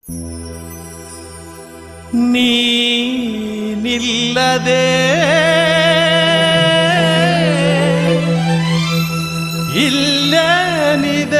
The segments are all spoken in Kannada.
ನೀನಿಲ್ಲದೆ ಇಲ್ಲನಿದೆ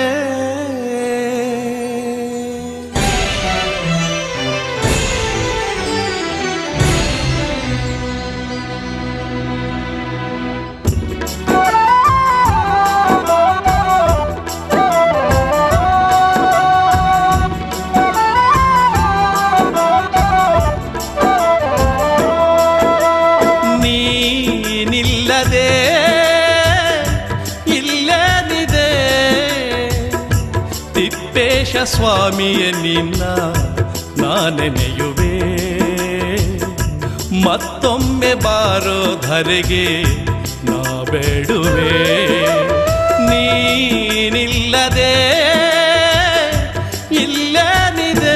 ನೀನಿಲ್ಲದೆ ಇಲ್ಲನಿದೆ ತಿಪ್ಪೇಶ ಸ್ವಾಮಿಯ ನಿನ್ನ ನಾನೆನೆಯುವೆ ಮತ್ತೊಮ್ಮೆ ಬಾರೋ ಧರೆಗೆ ನಾ ಬೇಡುವೆ ನೀನಿಲ್ಲದೆ ಇಲ್ಲನಿದೆ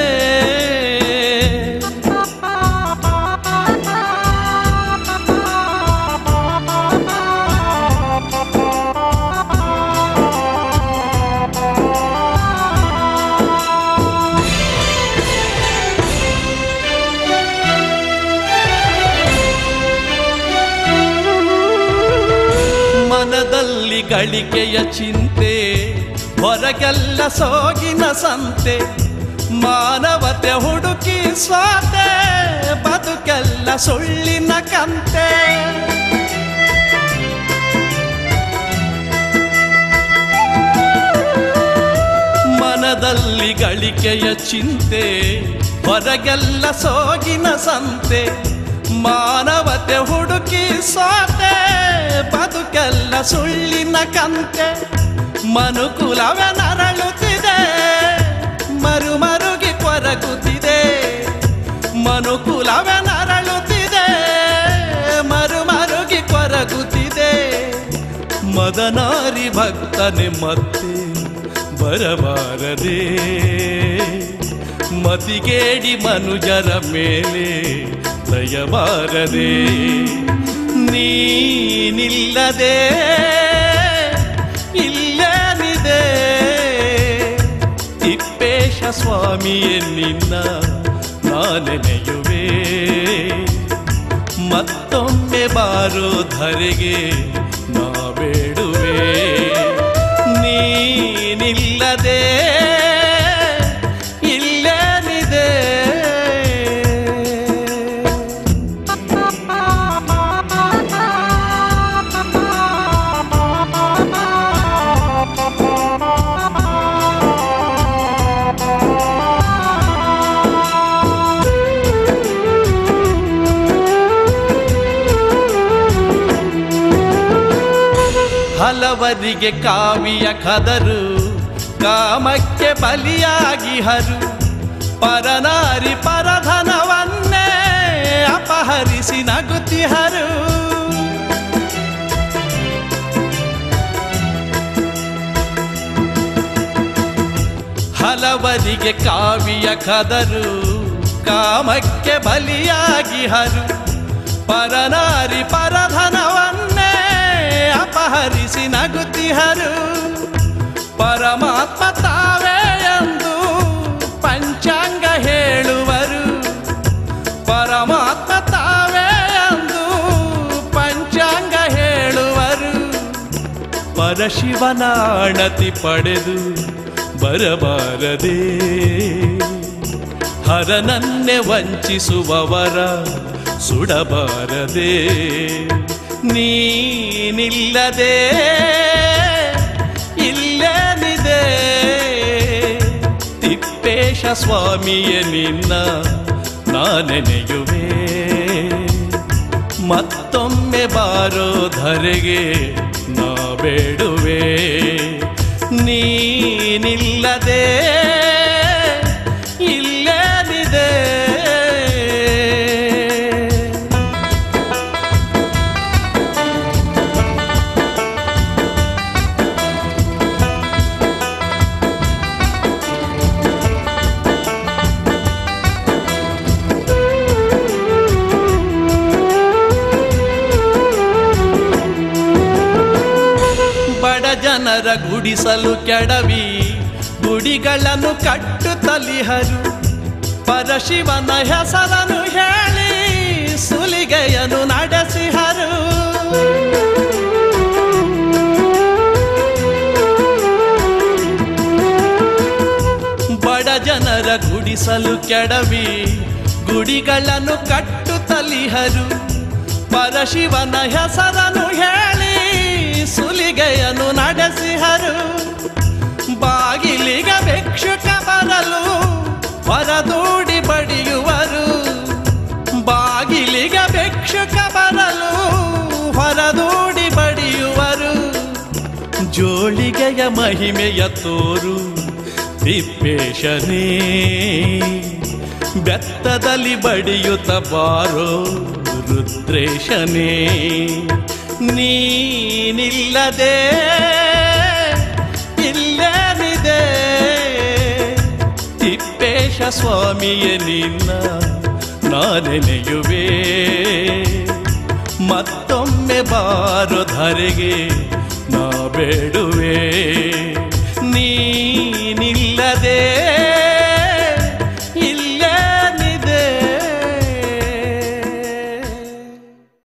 ಮನದಲ್ಲಿ ಗಳಿಕೆಯ ಚಿಂತೆ ಹೊರಗೆಲ್ಲ ಸೋಗಿನ ಸಂತೆ ಮಾನವತೆ ಹುಡುಕಿ ಸ್ವಾತೆ ಬದುಕೆಲ್ಲ ಸುಳ್ಳಿನ ಕಂತೆ ಮನದಲ್ಲಿ ಗಳಿಕೆಯ ಚಿಂತೆ ಹೊರಗೆಲ್ಲ ಸೋಗಿನ ಸಂತೆ ಮಾನವತೆ ಹುಡುಕಿ ಸಾತೆ ಬದುಕೆಲ್ಲ ಸುಳ್ಳಿನ ಕಂತೆ ಮನುಕುಲವೇ ನರಳುತ್ತಿದೆ ಮರು ಮರುಗಿ ಕೊರಗುತ್ತಿದೆ ಮನುಕುಲವೇ ನರಳುತ್ತಿದೆ ಮರು ಮರುಗಿ ಕೊರಗುತ್ತಿದೆ ಮದನಾರಿ ಭಕ್ತನೆ ಮತ್ತೆ ಬರಬಾರದೆ ಮತಿಗೇಡಿ ಮನುಜರ ಮೇಲೆ ದಯಬಾರದೆ ನೀನಿಲ್ಲದೆ ಇಲ್ಲನಿದೆ ತಿಪ್ಪೇಶ ಸ್ವಾಮಿಯೇ ನಿನ್ನ ನಾನೆನೆಯುವೆ ಮತ್ತೊಮ್ಮೆ ಬಾರೋ ಧರೆಗೆ ನಾ ಬೇಡುವೆ ನೀನಿಲ್ಲದೆ ಇಲ್ಲನಿದೆ ಹಲವರಿಗೆ ಕಾವಿಯ ಕದರು ಕಾಮಕ್ಕೆ ಬಲಿಯಾಗಿ ಹರು ಪರನಾರಿ ಪರಧನವನ್ನೇ ಅಪಹರಿಸಿ ನಗುತ್ತಿಹರು ಹಲವರಿಗೆ ಕಾವಿಯ ಕದರು ಕಾಮಕ್ಕೆ ಬಲಿಯಾಗಿ ಹರು ಪರನಾರಿ ಪರಧನವನ್ನೇ ಅಪಹರಿಸಿ ನಗುತ್ತಿಹರು ಪರಮಾತ್ಮ ತಾವೇ ಎಂದು ಪಂಚಾಂಗ ಹೇಳುವರು ಪರಮಾತ್ಮ ತಾವೇ ಎಂದು ಪಂಚಾಂಗ ಹೇಳುವರು ಪರಶಿವನ ಅಣತಿ ಪಡೆದು ಬರಬಾರದೆ ಹರನನ್ನೇ ವಂಚಿಸುವವರ ಸುಡಬಾರದೆ ನೀನಿಲ್ಲದೆ ಇಲ್ಲನಿದೆ ತಿಪ್ಪೇಶ ಸ್ವಾಮಿಯ ನಿನ್ನ ನಾನೆನೆಯುವೆ ಮತ್ತೊಮ್ಮೆ ಬಾರೋ ಧರೆಗೆ ನಾ ಬೇಡುವೆ ನೀನಿಲ್ಲದೆ ಇಲ್ಲನಿದೆ ಬಡ ಜನರ ಗುಡಿಸಲು ಕೆಡವಿ ಗುಡಿಗಳನ್ನು ಕಟ್ಟುತ್ತಲಿಹರು ಪರಶಿವನ ಹೆಸರನ್ನು ಹೇಳಿ ಸುಲಿಗೆಯನ್ನು ನಡೆಸಿಹರು ಬಡ ಜನರ ಗುಡಿಸಲು ಕೆಡವಿ ಗುಡಿಗಳನ್ನು ಕಟ್ಟುತ್ತಲಿಹರು ಪರಶಿವನ ಹೆಸರನ್ನು ಹೇಳಿ ಸುಲಿಗೆಯನ್ನು ನಡೆಸಿಹರು ಬಾಗಿಲಿಗ ಭಿಕ್ಷುಕ ಬರಲು ಹೊರದೂಡಿ ಬಡಿಯುವರು ಬಾಗಿಲಿಗ ಭಿಕ್ಷುಕ ಬರಲು ಹೊರದೂಡಿ ಬಡಿಯುವರು ಜೋಳಿಗೆಯ ಮಹಿಮೆಯ ತೋರು ತಿಪ್ಪೇಶನೇ ಬೆತ್ತದಲ್ಲಿ ಬಡಿಯುತ್ತ ಬಾರೋ ರುದ್ರೇಶನೇ ನೀನಿಲ್ಲದೆ ಇಲ್ಲೇನಿದೆ ತಿಪ್ಪೇಶ ಸ್ವಾಮಿಯ ನಿನ್ನ ನಾನೆನೆಯುವೆ ಮತ್ತೊಮ್ಮೆ ಬಾರೋ ಧರೆಗೆ ನಾ ಬೇಡುವೆ